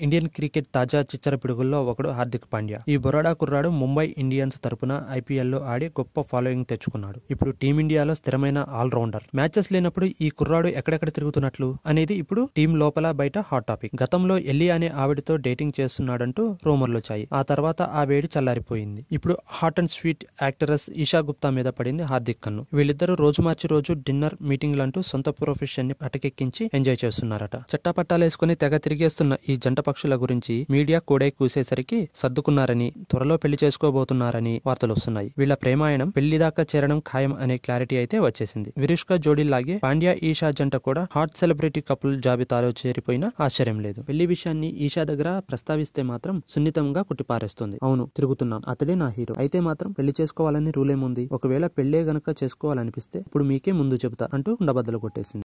Indian cricket తాజా చిచ్చర పిడుగుల్లో ఒకడు హార్దిక్ పాండ్యా ఈ బొరాడా కుర్రాడు ముంబై ఇండియన్స్ తరపున ఐపీఎల్ లో ఆడి గొప్ప ఫాలోయింగ్ తెచ్చుకున్నాడు ఇప్పుడు టీమిండియాలో స్థిరమైన ఆల్రౌండర్ మ్యాచెస్ లేనప్పుడు ఈ కుర్రాడు ఎక్కడెక్కడ తిరుగుతున్నట్లు అనేది ఇప్పుడు టీం లోపల బయట హాట్ టాపిక్ గతంలో ఎల్లి అనే ఆవిడతో డేటింగ్ చేస్తున్నాడంటూ రూమర్లు వచ్చాయి ఆ తర్వాత ఆ వేడి చల్లారిపోయింది ఇప్పుడు hot and sweet actress Esha Gupta మీద పడింది హార్దిక్ కన్ను వీళ్ళిద్దరూ రోజు మార్చి రోజు డిన్నర్ మీటింగ్లంటూ సొంత ప్రొఫెషన్ ని అటకెక్కించి ఎంజాయ్ చేస్తున్నారట చట్టాపట్టాలేసుకుని తెగ తిరిగేస్తున్న ఈ జంట పక్షుల గురించి మీడియా కూడై కూసేసరికి సర్దుకున్నారని త్వరలో పెళ్లి చేసుకోబోతున్నారని వార్తలు వస్తున్నాయి వీళ్ళ ప్రేమాయణం పెళ్లి దాకా చేరడం ఖాయం అనే క్లారిటీ అయితే వచ్చేసింది విరుష్క జోడీలాగే పాండ్యా ఈషా జంట కూడా హాట్ సెలబ్రిటీ కపుల్ జాబితాలో చేరిపోయినా ఆశ్చర్యం లేదు పెళ్లి విషయాన్ని ఈషా దగ్గర ప్రస్తావిస్తే మాత్రం సున్నితంగా కుట్టిపారేస్తుంది అవును తిరుగుతున్నాం అతడే నా హీరో అయితే మాత్రం పెళ్లి చేసుకోవాలని రూల్ ఏముంది ఒకవేళ పెళ్లే గనక చేసుకోవాలనిపిస్తే ఇప్పుడు మీకే ముందు చెబుతా అంటూ ఉండబద్దలు కొట్టేసింది